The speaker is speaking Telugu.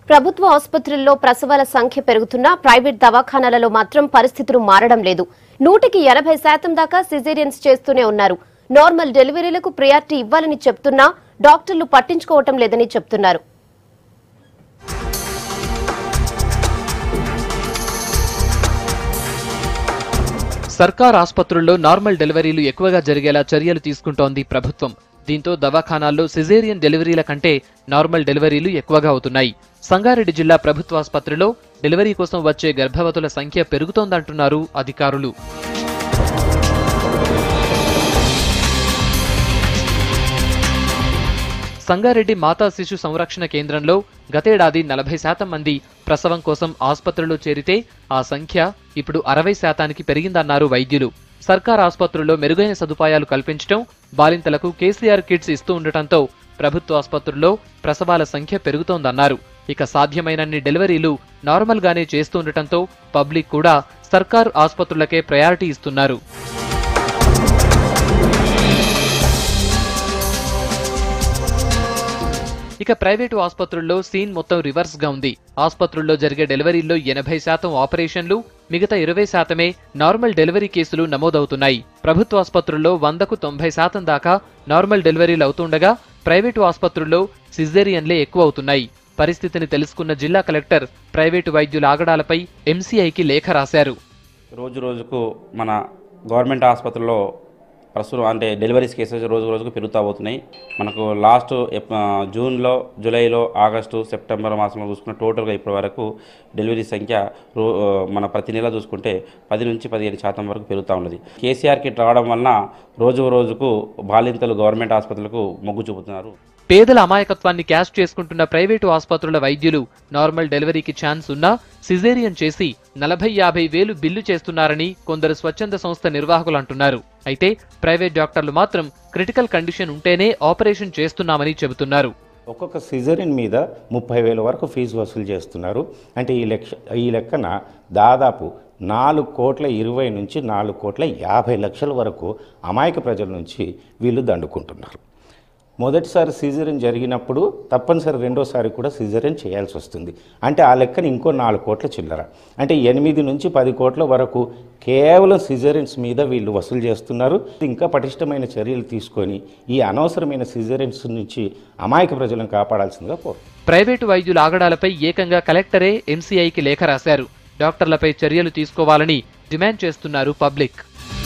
ప్రభుత్వ ఆసుపత్రుల్లో ప్రసవాల సంఖ్య పెరుగుతున్నా ప్రైవేట్ దవాఖానాలలో మాత్రం పరిస్థితులు మారడం లేదు నూటికి ఎనభై శాతం దాకా సిజేరియన్స్ చేస్తూనే ఉన్నారు నార్మల్ డెలివరీలకు ప్రియారిటీ ఇవ్వాలని చెప్తున్నా డాక్టర్లు పట్టించుకోవటం లేదని చెప్తున్నారు సర్కార్ ఆసుపత్రుల్లో నార్మల్ డెలివరీలు ఎక్కువగా జరిగేలా చర్యలు తీసుకుంటోంది ప్రభుత్వం దీంతో దవాఖానాల్లో సిజేరియన్ డెలివరీల కంటే నార్మల్ డెలివరీలు ఎక్కువగా అవుతున్నాయి సంగారెడ్డి జిల్లా ప్రభుత్వ ఆసుపత్రిలో డెలివరీ కోసం వచ్చే గర్భవతుల సంఖ్య పెరుగుతోందంటున్నారు అధికారులు సంగారెడ్డి మాతా శిశు సంరక్షణ కేంద్రంలో గతేడాది నలభై శాతం మంది ప్రసవం కోసం ఆసుపత్రిలో చేరితే ఆ సంఖ్య ఇప్పుడు అరవై శాతానికి పెరిగిందన్నారు వైద్యులు సర్కార్ ఆసుపత్రుల్లో మెరుగైన సదుపాయాలు కల్పించడం బాలింతలకు కేసీఆర్ కిట్స్ ఇస్తూ ఉండటంతో ప్రభుత్వ ఆసుపత్రుల్లో ప్రసవాల సంఖ్య పెరుగుతోందన్నారు ఇక సాధ్యమైనన్ని డెలివరీలు నార్మల్ గానే చేస్తుండటంతో పబ్లిక్ కూడా సర్కార్ ఆసుపత్రులకే ప్రయారిటీ ఇస్తున్నారు ఇక ప్రైవేటు ఆసుపత్రుల్లో సీన్ మొత్తం రివర్స్ గా ఉంది ఆసుపత్రుల్లో జరిగే డెలివరీల్లో ఎనభై శాతం ఆపరేషన్లు మిగతా ఇరవై శాతమే నార్మల్ డెలివరీ కేసులు నమోదవుతున్నాయి ప్రభుత్వ ఆసుపత్రుల్లో వందకు తొంభై శాతం దాకా నార్మల్ డెలివరీలు అవుతుండగా ప్రైవేటు ఆసుపత్రుల్లో సిజేరియన్లే ఎక్కువ అవుతున్నాయి పరిస్థితిని తెలుసుకున్న జిల్లా కలెక్టర్ ప్రైవేటు వైద్యుల ఆగడాలపై ఎంసీఐకి లేఖ రాశారు రోజు రోజుకు మన గవర్నమెంట్ ఆసుపత్రుల్లో ప్రస్తుతం అంటే డెలివరీస్ కేసెస్ రోజు రోజుకు పెరుగుతూ పోతున్నాయి మనకు లాస్ట్ ఎప్- ఆ, జూన్లో జూలైలో ఆగస్టు సెప్టెంబర్ మాసంలో చూసుకున్న టోటల్గా ఇప్పటి వరకు డెలివరీ సంఖ్య రో ఆ, మన ప్రతి నెల చూసుకుంటే పది నుంచి పదిహేను శాతం వరకు పెరుగుతూ ఉన్నది కేసీఆర్ కిట్ రావడం వలన రోజు రోజుకు బాలింతలు గవర్నమెంట్ ఆసుపత్రులకు మొగ్గు చూపుతున్నారు పేదల అమాయకత్వాన్ని క్యాష్ చేసుకుంటున్న ప్రైవేటు ఆసుపత్రుల వైద్యులు నార్మల్ డెలివరీకి ఛాన్స్ ఉన్నా సిజేరియన్ చేసి నలభై యాభై వేలు బిల్లు చేస్తున్నారని కొందరు స్వచ్ఛంద సంస్థ నిర్వాహకులు అంటున్నారు అయితే ప్రైవేట్ డాక్టర్లు మాత్రం క్రిటికల్ కండిషన్ ఉంటేనే ఆపరేషన్ చేస్తున్నామని చెబుతున్నారు ఒక్కొక్క సిజరిన్ మీద ముప్పై వేల వరకు ఫీజు వసూలు చేస్తున్నారు అంటే ఈ లెక్క ఈ లెక్కన దాదాపు నాలుగు కోట్ల ఇరవై నుంచి నాలుగు కోట్ల యాభై లక్షల వరకు అమాయక ప్రజల నుంచి వీళ్ళు దండుకుంటున్నారు మొదటిసారి సిజరిన్ జరిగినప్పుడు తప్పనిసరి రెండోసారి కూడా సిజరిన్ చేయాల్సి వస్తుంది అంటే ఆ లెక్కన ఇంకో నాలుగు కోట్ల చిల్లర అంటే ఎనిమిది నుంచి పది కోట్ల వరకు కేవలం సిజరిన్స్ మీద వీళ్ళు వసూలు చేస్తున్నారు ఇంకా పటిష్టమైన చర్యలు తీసుకొని ఈ అనవసరమైన సిజరిన్స్ నుంచి అమాయక ప్రజలను కాపాడాల్సిందిగా కోరు ప్రైవేటు వైద్యుల ఆగడాలపై ఏకంగా కలెక్టరే ఎంసీఐకి లేఖ రాశారు డాక్టర్లపై చర్యలు తీసుకోవాలని డిమాండ్ చేస్తున్నారు పబ్లిక్